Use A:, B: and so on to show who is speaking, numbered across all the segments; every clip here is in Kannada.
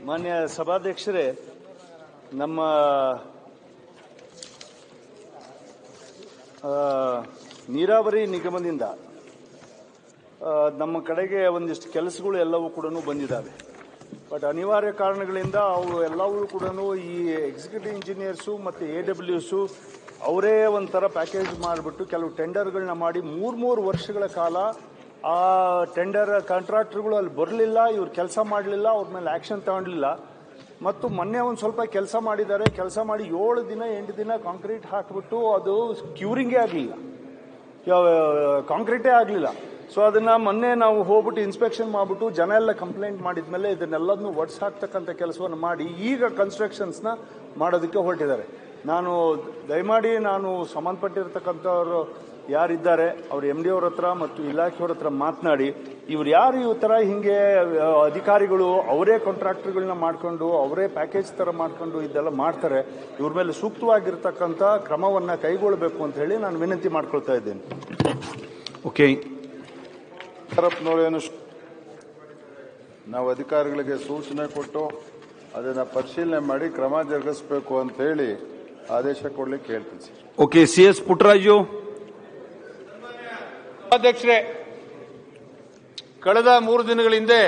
A: ಮಾನ್ಯ ಸಭಾಧ್ಯಕ್ಷರೇ ನಮ್ಮ ಆ, ನೀರಾವರಿ ನಿಗಮದಿಂದ ಆ, ನಮ್ಮ ಕಡೆಗೆ ಒಂದಿಷ್ಟು ಕೆಲಸಗಳು ಎಲ್ಲವೂ ಕೂಡ ಬಂದಿದ್ದಾವೆ ಬಟ್ ಅನಿವಾರ್ಯ ಕಾರಣಗಳಿಂದ ಅವು ಎಲ್ಲವೂ ಕೂಡ ಈ ಎಕ್ಸಿಕ್ಯೂಟಿವ್ ಇಂಜಿನಿಯರ್ಸು ಮತ್ತು ಎ ಡಬ್ಲ್ಯೂಸು ಅವರೇ ಒಂಥರ ಪ್ಯಾಕೇಜ್ ಮಾಡಿಬಿಟ್ಟು ಕೆಲವು ಟೆಂಡರ್ಗಳನ್ನ ಮಾಡಿ ಮೂರು ಮೂರು ವರ್ಷಗಳ ಕಾಲ ಆ ಟೆಂಡರ್ ಕಾಂಟ್ರಾಕ್ಟರ್ಗಳು ಅಲ್ಲಿ ಬರಲಿಲ್ಲ ಇವ್ರು ಕೆಲಸ ಮಾಡಲಿಲ್ಲ ಅವ್ರ ಮೇಲೆ ಆಕ್ಷನ್ ತಗೊಂಡ್ಲಿಲ್ಲ ಮತ್ತು ಮೊನ್ನೆ ಒಂದು ಸ್ವಲ್ಪ ಕೆಲಸ ಮಾಡಿದ್ದಾರೆ ಕೆಲಸ ಮಾಡಿ ಏಳು ದಿನ ಎಂಟು ದಿನ ಕಾಂಕ್ರೀಟ್ ಹಾಕಿಬಿಟ್ಟು ಅದು ಕ್ಯೂರಿಂಗೇ ಆಗಲಿಲ್ಲ ಕಾಂಕ್ರೀಟೇ ಆಗಲಿಲ್ಲ ಸೊ ಅದನ್ನ ಮೊನ್ನೆ ನಾವು ಹೋಗ್ಬಿಟ್ಟು ಇನ್ಸ್ಪೆಕ್ಷನ್ ಮಾಡಿಬಿಟ್ಟು ಜನ ಎಲ್ಲ ಕಂಪ್ಲೇಂಟ್ ಮಾಡಿದ್ಮೇಲೆ ಇದನ್ನೆಲ್ಲದನ್ನು ಒಡ್ಸ್ ಹಾಕ್ತಕ್ಕಂಥ ಕೆಲಸವನ್ನು ಮಾಡಿ ಈಗ ಕನ್ಸ್ಟ್ರಕ್ಷನ್ಸ್ನ ಮಾಡೋದಕ್ಕೆ ಹೊರಟಿದ್ದಾರೆ ನಾನು ದಯಮಾಡಿ ನಾನು ಸಂಬಂಧಪಟ್ಟಿರ್ತಕ್ಕಂಥವ್ರು ಯಾರಿದ್ದಾರೆ ಅವ್ರ ಎಂ ಡಿ ಅವ್ರ ಹತ್ರ ಮತ್ತು ಇಲಾಖೆಯವ್ರ ಹತ್ರ ಮಾತನಾಡಿ ಇವ್ರು ಯಾರು ಈ ಥರ ಹಿಂಗೆ ಆ, ಅಧಿಕಾರಿಗಳು ಅವರೇ ಕಾಂಟ್ರಾಕ್ಟರ್ಗಳನ್ನ ಮಾಡ್ಕೊಂಡು ಅವರೇ ಪ್ಯಾಕೇಜ್ ಥರ ಮಾಡ್ಕೊಂಡು ಇದೆಲ್ಲ ಮಾಡ್ತಾರೆ ಇವ್ರ ಮೇಲೆ ಸೂಕ್ತವಾಗಿರ್ತಕ್ಕಂಥ ಕ್ರಮವನ್ನು ಕೈಗೊಳ್ಳಬೇಕು ಅಂತ ಹೇಳಿ ನಾನು ವಿನಂತಿ ಮಾಡ್ಕೊಳ್ತಾ ಇದ್ದೇನೆ
B: ಓಕೆ
C: ಯಡಿಯೂರಪ್ಪನವರೇನು ನಾವು ಅಧಿಕಾರಿಗಳಿಗೆ ಸೂಚನೆ ಕೊಟ್ಟು ಅದನ್ನ ಪರಿಶೀಲನೆ ಮಾಡಿ ಕ್ರಮ ಜರುಗಿಸಬೇಕು ಅಂತ ಹೇಳಿ ಆದೇಶ ಕೊಡ್ಲಿಕ್ಕೆ ಹೇಳ್ತೀನಿ sir
B: okay C S Puttaraju
D: ಅಧ್ಯಕ್ಷರೇ ಕಳೆದ ಮೂರು ದಿನಗಳ ಹಿಂದೆ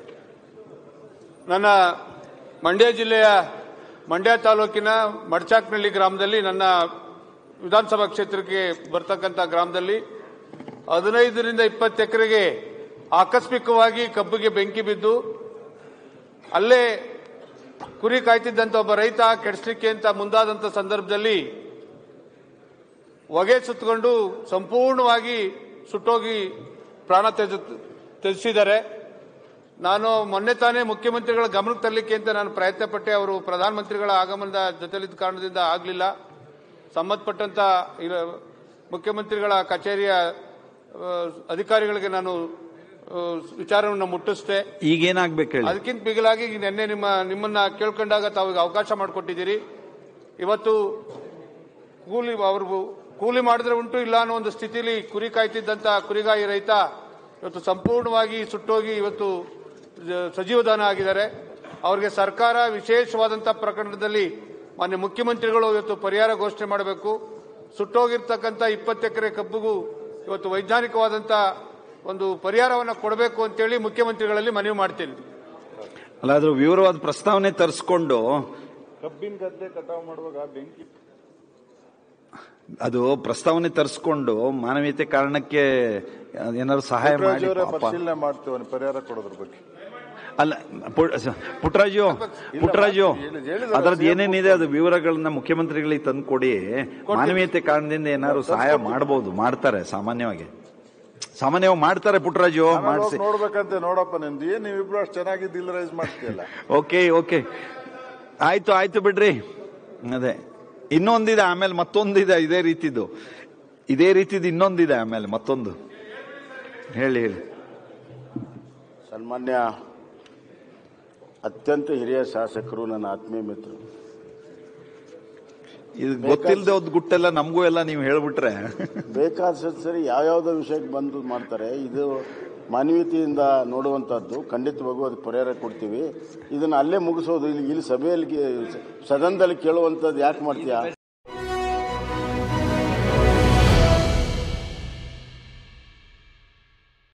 D: ನನ್ನ ಮಂಡ್ಯ ಜಿಲ್ಲೆಯ ಮಂಡ್ಯ ತಾಲೂಕಿನ ಮಡ್ಚಾಕ್ನಳ್ಳಿ ಗ್ರಾಮದಲ್ಲಿ ನನ್ನ ವಿಧಾನಸಭಾ ಕ್ಷೇತ್ರಕ್ಕೆ ಬರ್ತಕ್ಕಂಥ ಗ್ರಾಮದಲ್ಲಿ ಹದಿನೈದರಿಂದ ಇಪ್ಪತ್ತು ಎಕರೆಗೆ ಆಕಸ್ಮಿಕವಾಗಿ ಕಬ್ಬಿಗೆ ಬೆಂಕಿ ಬಿದ್ದು ಅಲ್ಲೇ ಕುರಿ ಕಾಯ್ತಿದ್ದಂತ ಒಬ್ಬ ರೈತ ಕೆಡಿಸ್ಲಿಕ್ಕೆ ಅಂತ ಮುಂದಾದಂತ ಸಂದರ್ಭದಲ್ಲಿ ಹೊಗೆ ಸುತ್ತಕೊಂಡು ಸಂಪೂರ್ಣವಾಗಿ ಸುಟ್ಟೋಗಿ ಪ್ರಾಣ ತ್ಯಜ ತ್ಯಜಿಸಿದ್ದಾರೆ ನಾನು ಮೊನ್ನೆ ತಾನೇ ಮುಖ್ಯಮಂತ್ರಿಗಳ ಗಮನಕ್ಕೆ ತರಲಿಕ್ಕೆ ಅಂತ ನಾನು ಪ್ರಯತ್ನ ಪಟ್ಟೆ ಅವರು ಪ್ರಧಾನಮಂತ್ರಿಗಳ ಆಗಮನದ ಜೊತೆಲಿದ್ದ ಕಾರಣದಿಂದ ಆಗಲಿಲ್ಲ ಸಂಬಂಧಪಟ್ಟಂತ ಇರ- ಮುಖ್ಯಮಂತ್ರಿಗಳ ಕಚೇರಿಯ ಆ, ಅಧಿಕಾರಿಗಳಿಗೆ ನಾನು ಆ, ವಿಚಾರವನ್ನು ಮುಟ್ಟಿಸಿದೆ
B: ಈಗೇನಾಗ್ಬೇಕು ಹೇಳಿ
D: ಅದಕ್ಕಿಂತ ಬಿಗಿಲಾಗಿ ಈಗ ನಿನ್ನೆ ನಿಮ್ಮ ನಿಮ್ಮನ್ನ ಕೇಳ್ಕೊಂಡಾಗ ತಾವು ಈಗ ಅವಕಾಶ ಮಾಡಿಕೊಟ್ಟಿದ್ದೀರಿ ಇವತ್ತು ಕೂಲಿ ಅವ್ರಿಗೂ ಕೂಲಿ ಮಾಡಿದ್ರೆ ಉಂಟು ಇಲ್ಲ ಅನ್ನೋ ಒಂದು ಸ್ಥಿತಿಲಿ ಕುರಿ ಕಾಯ್ತಿದ್ದಂತ ಕುರಿಗಾಯಿ ರೈತ ಇವತ್ತು ಸಂಪೂರ್ಣವಾಗಿ ಸುಟ್ಟೋಗಿ ಇವತ್ತು ಜ- ಸಜೀವದಾನ ಆಗಿದ್ದಾರೆ ಅವರಿಗೆ ಸರ್ಕಾರ ವಿಶೇಷವಾದಂತ ಪ್ರಕರಣದಲ್ಲಿ ಮಾನ್ಯ ಮುಖ್ಯಮಂತ್ರಿಗಳು ಇವತ್ತು ಪರಿಹಾರ ಘೋಷಣೆ ಮಾಡಬೇಕು ಸುಟ್ಟೋಗಿರ್ತಕ್ಕಂಥ ಇಪ್ಪತ್ತು ಎಕರೆ ಕಬ್ಬಿಗೂ ಇವತ್ತು ವೈಜ್ಞಾನಿಕವಾದಂತ ಒಂದು ಪರಿಹಾರವನ್ನು ಕೊಡಬೇಕು ಅಂತೇಳಿ ಮುಖ್ಯಮಂತ್ರಿಗಳಲ್ಲಿ ಮನವಿ ಮಾಡ್ತೀನಿ
B: ಅಲ್ಲ ಅದ್ರ ವಿವರವಾದ ಪ್ರಸ್ತಾವನೆ ತರಿಸ್ಕೊಂಡು
C: ಕಬ್ಬಿನ ಗದ್ದೆ ಕಟಾವು ಮಾಡುವಾಗ ಬೆಂಕಿ
B: ಅದು ಪ್ರಸ್ತಾವನೆ ತರಿಸ್ಕೊಂಡು ಮಾನವೀಯತೆ ಕಾರಣಕ್ಕೆ ಏನಾದ್ರು ಸಹಾಯ ಮಾಡಿ
C: ಅವರೇ
B: ಪಾಪ.
C: ಪರಿಶೀಲನೆ ಮಾಡ್ತೇವೆ ಪರಿಹಾರ ಕೊಡೋದ್ರ ಬಗ್ಗೆ
B: ಅಲ್ಲ ಪು- ಸ- ಪುಟ್ಟರಾಜು ಪುಟ್ಟರಾಜು
C: ಹೇಳಿ- ಹೇಳಿದ್ದಾರೆ
B: ಅದ್ರದ್ದು
C: CM
B: ಏನೇನಿದೆ ಅದು ವಿವರಗಳನ್ನ ಮುಖ್ಯಮಂತ್ರಿಗಳಿಗೆ ತಂದು ಕೊಡಿ ಮಾನವೀಯತೆ ಕಾರಣದಿಂದ ಏನಾದ್ರು ಸಹಾಯ ಮಾಡಬಹುದು ಮಾಡ್ತಾರೆ ಸಾಮಾನ್ಯವಾಗಿ ಸಾಮಾನ್ಯವಾಗಿ ಮಾಡ್ತಾರೆ ಪುಟ್ಟರಾಜು
C: ಆಮೇಲೆ
B: ಮಾಡಿಸಿ
C: ಹೋಗ್ ನೋಡ್ಬೇಕಂತೆ ನೋಡಪ್ಪ ನಿಮ್ದು ಏನ್ ನೀವಿಬ್ರು ಅಷ್ಟು ಚೆನ್ನಾಗಿ ದಿಲ್ರೈಸ್ ಮಾಡ್ತೀಯಲ್ಲ
B: ಓಕೆ ಓಕೆ ಆಯ್ತು ಆಯ್ತು ಬಿಡ್ರಿ ಅದೇ ಇನ್ನೊಂದಿದೆ ಆಮೇಲೆ ಮತ್ತೊಂದಿದೆ ಇದೇ ರೀತಿದು ಇದೇ ರೀತಿದು ಇನ್ನೊಂದಿದೆ ಆಮೇಲೆ ಮತ್ತೊಂದು ಹೇಳಿ ಹೇಳಿ
E: ಸನ್ಮಾನ್ಯ ಅತ್ಯಂತ ಹಿರಿಯ ಶಾಸಕರು ನನ್ನ ಆತ್ಮೀಯ ಮಿತ್ರರು
B: ಇದು ಗೊತ್ತಿಲ್ಲದೆ ಒಂದು ಗುಟ್ಟೆಲ್ಲ ನಮಗೂ ಎಲ್ಲ ನೀವು ಹೇಳ್ಬಿಟ್ರೆ
E: ಬೇಕಾದ ಸರಿ ಯಾವ್ಯಾವ್ದೋ ವಿಷಯಕ್ಕೆ ಬಂದು ಮಾಡ್ತಾರೆ ಇದು ಮಾನವೀಯತೆಯಿಂದ ನೋಡುವಂತಹದ್ದು ಖಂಡಿತವಾಗೂ ಅದಕ್ಕೆ ಪರಿಹಾರ ಕೊಡ್ತೀವಿ ಇದನ್ನ ಅಲ್ಲೇ ಮುಗಿಸೋದು ಇಲ್ಲಿ ಇಲ್ಲಿ ಸಭೆಯಲ್ಲಿ ಸದನದಲ್ಲಿ ಕೇಳುವಂಥದ್ದು ಯಾಕೆ ಮಾಡ್ತೀಯಾ